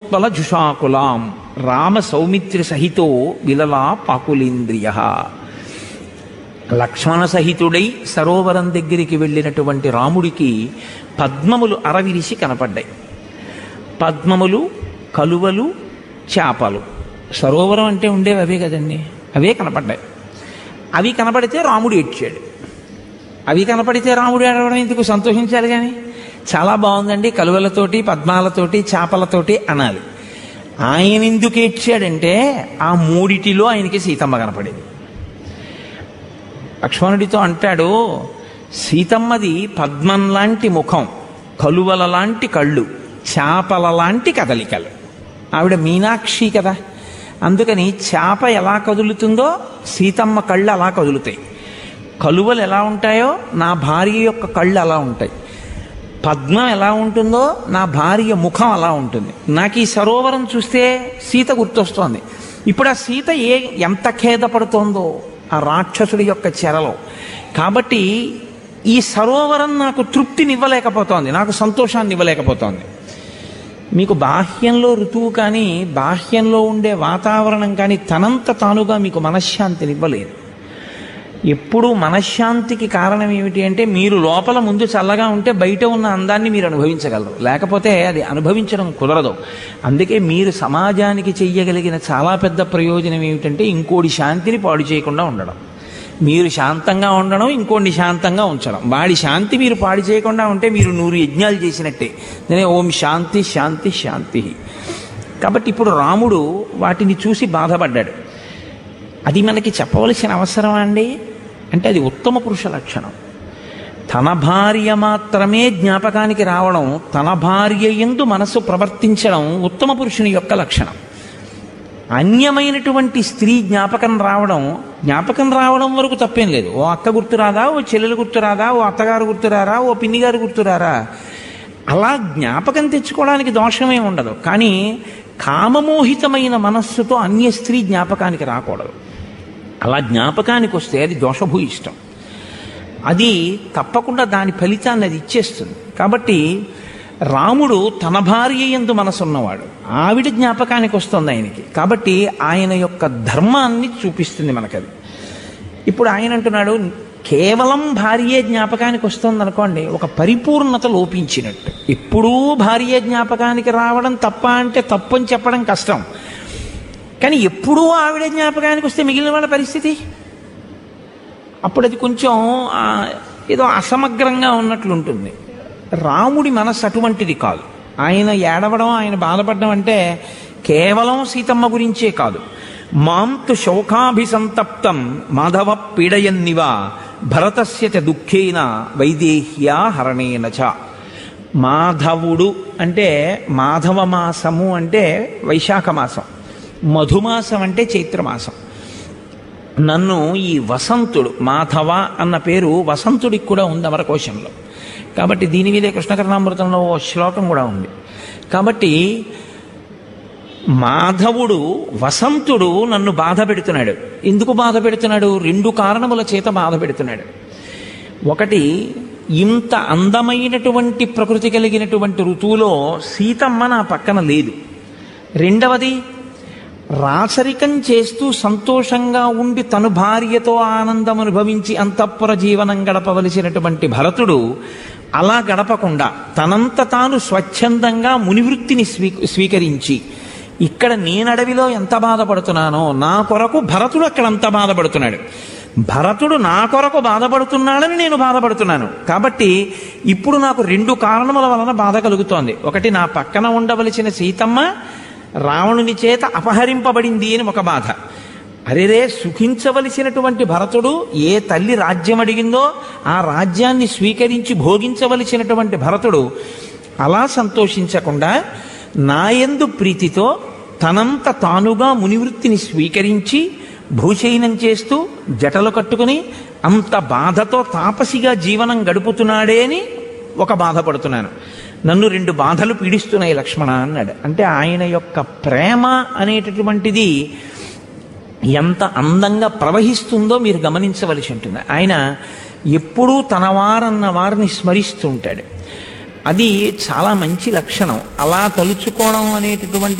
సరోవరోత్పల జుషాకులాం రామ సౌమిత్రి సహితో విలలా పాకులేంద్రియ లక్ష్మణ సహితుడై సరోవరం దగ్గరికి వెళ్ళినటువంటి రాముడికి పద్మములు అరవిరిసి కనపడ్డాయి పద్మములు కలువలు చేపలు సరోవరం అంటే ఉండేవి అవే కదండి అవే కనపడ్డాయి అవి కనపడితే రాముడు ఏడ్చాడు అవి కనపడితే రాముడు ఏడవడం ఎందుకు సంతోషించాలి కానీ చాలా బాగుందండి కలువలతోటి పద్మాలతోటి చేపలతోటి అనాలి ఆయన ఎందుకు ఏడ్చాడంటే ఆ మూడిటిలో ఆయనకి సీతమ్మ కనపడేది లక్ష్మణుడితో అంటాడు సీతమ్మది పద్మం లాంటి ముఖం కలువల లాంటి కళ్ళు చేపల లాంటి కదలికలు ఆవిడ మీనాక్షి కదా అందుకని చేప ఎలా కదులుతుందో సీతమ్మ కళ్ళు అలా కదులుతాయి కలువలు ఎలా ఉంటాయో నా భార్య యొక్క కళ్ళు అలా ఉంటాయి పద్మం ఎలా ఉంటుందో నా భార్య ముఖం అలా ఉంటుంది నాకు ఈ సరోవరం చూస్తే సీత గుర్తొస్తోంది ఇప్పుడు ఆ సీత ఏ ఎంత ఖేదపడుతోందో ఆ రాక్షసుడి యొక్క చెరలో కాబట్టి ఈ సరోవరం నాకు తృప్తినివ్వలేకపోతోంది నాకు సంతోషాన్ని ఇవ్వలేకపోతోంది మీకు బాహ్యంలో ఋతువు కానీ బాహ్యంలో ఉండే వాతావరణం కానీ తనంత తానుగా మీకు మనశ్శాంతిని ఇవ్వలేదు ఎప్పుడూ మనశ్శాంతికి కారణం ఏమిటి అంటే మీరు లోపల ముందు చల్లగా ఉంటే బయట ఉన్న అందాన్ని మీరు అనుభవించగలరు లేకపోతే అది అనుభవించడం కుదరదు అందుకే మీరు సమాజానికి చెయ్యగలిగిన చాలా పెద్ద ప్రయోజనం ఏమిటంటే ఇంకోటి శాంతిని పాడు చేయకుండా ఉండడం మీరు శాంతంగా ఉండడం ఇంకోటి శాంతంగా ఉంచడం వాడి శాంతి మీరు పాడు చేయకుండా ఉంటే మీరు నూరు యజ్ఞాలు చేసినట్టే నేనే ఓం శాంతి శాంతి శాంతి కాబట్టి ఇప్పుడు రాముడు వాటిని చూసి బాధపడ్డాడు అది మనకి చెప్పవలసిన అవసరం అండి అంటే అది ఉత్తమ పురుష లక్షణం తన భార్య మాత్రమే జ్ఞాపకానికి రావడం తన భార్య ఎందు మనసు ప్రవర్తించడం ఉత్తమ పురుషుని యొక్క లక్షణం అన్యమైనటువంటి స్త్రీ జ్ఞాపకం రావడం జ్ఞాపకం రావడం వరకు తప్పేం లేదు ఓ అక్క గుర్తురాదా ఓ చెల్లెలు గుర్తురాదా ఓ అత్తగారు గుర్తురారా ఓ పిన్నిగారు గుర్తురారా అలా జ్ఞాపకం తెచ్చుకోవడానికి దోషమే ఉండదు కానీ కామమోహితమైన మనస్సుతో అన్య స్త్రీ జ్ఞాపకానికి రాకూడదు అలా జ్ఞాపకానికి వస్తే అది దోషభూయిష్టం అది తప్పకుండా దాని ఫలితాన్ని అది ఇచ్చేస్తుంది కాబట్టి రాముడు తన భార్య ఎందు మనసున్నవాడు ఆవిడ జ్ఞాపకానికి వస్తుంది ఆయనకి కాబట్టి ఆయన యొక్క ధర్మాన్ని చూపిస్తుంది మనకది ఇప్పుడు ఆయన అంటున్నాడు కేవలం భార్య జ్ఞాపకానికి వస్తుంది అనుకోండి ఒక పరిపూర్ణత లోపించినట్టు ఎప్పుడూ భార్య జ్ఞాపకానికి రావడం తప్ప అంటే తప్పు అని చెప్పడం కష్టం కానీ ఎప్పుడూ ఆవిడ జ్ఞాపకానికి వస్తే మిగిలిన వాళ్ళ పరిస్థితి అప్పుడు అది కొంచెం ఆ, ఏదో అసమగ్రంగా ఉన్నట్లు ఉంటుంది రాముడి మనస్సు అటువంటిది కాదు ఆయన ఏడవడం ఆయన బాధపడడం అంటే కేవలం సీతమ్మ గురించే కాదు మాంతు శోకాభిసంతప్తం మాధవ పీడయన్నివా భరతస్య చ దుఃఖేన వైదేహ్యా హరణేన చ మాధవుడు అంటే మాధవ మాసము అంటే వైశాఖ మాసం మధుమాసం అంటే చైత్రమాసం నన్ను ఈ వసంతుడు మాధవ అన్న పేరు వసంతుడికి కూడా ఉంది అమరకోశంలో కాబట్టి దీని మీదే కృష్ణకర్ణామృతంలో ఓ శ్లోకం కూడా ఉంది కాబట్టి మాధవుడు వసంతుడు నన్ను బాధ పెడుతున్నాడు ఎందుకు బాధ పెడుతున్నాడు రెండు కారణముల చేత బాధ పెడుతున్నాడు ఒకటి ఇంత అందమైనటువంటి ప్రకృతి కలిగినటువంటి ఋతువులో సీతమ్మ నా పక్కన లేదు రెండవది రాచరికం చేస్తూ సంతోషంగా ఉండి తను భార్యతో ఆనందం అనుభవించి అంతఃపుర జీవనం గడపవలసినటువంటి భరతుడు అలా గడపకుండా తనంత తాను స్వచ్ఛందంగా మునివృత్తిని స్వీ స్వీకరించి ఇక్కడ నేనడవిలో ఎంత బాధపడుతున్నానో నా కొరకు భరతుడు అక్కడ అంత బాధపడుతున్నాడు భరతుడు నా కొరకు బాధపడుతున్నాడని నేను బాధపడుతున్నాను కాబట్టి ఇప్పుడు నాకు రెండు కారణముల వలన బాధ కలుగుతోంది ఒకటి నా పక్కన ఉండవలసిన సీతమ్మ రావణుని చేత అపహరింపబడింది అని ఒక బాధ అరేరే సుఖించవలసినటువంటి భరతుడు ఏ తల్లి రాజ్యం అడిగిందో ఆ రాజ్యాన్ని స్వీకరించి భోగించవలసినటువంటి భరతుడు అలా సంతోషించకుండా నాయందు ప్రీతితో తనంత తానుగా మునివృత్తిని స్వీకరించి భూశయనం చేస్తూ జటలు కట్టుకుని అంత బాధతో తాపసిగా జీవనం గడుపుతున్నాడే అని ఒక బాధపడుతున్నాను నన్ను రెండు బాధలు పీడిస్తున్నాయి లక్ష్మణ అన్నాడు అంటే ఆయన యొక్క ప్రేమ అనేటటువంటిది ఎంత అందంగా ప్రవహిస్తుందో మీరు గమనించవలసి ఉంటుంది ఆయన ఎప్పుడూ తన వారన్న వారిని స్మరిస్తూ ఉంటాడు అది చాలా మంచి లక్షణం అలా తలుచుకోవడం అనేటటువంటి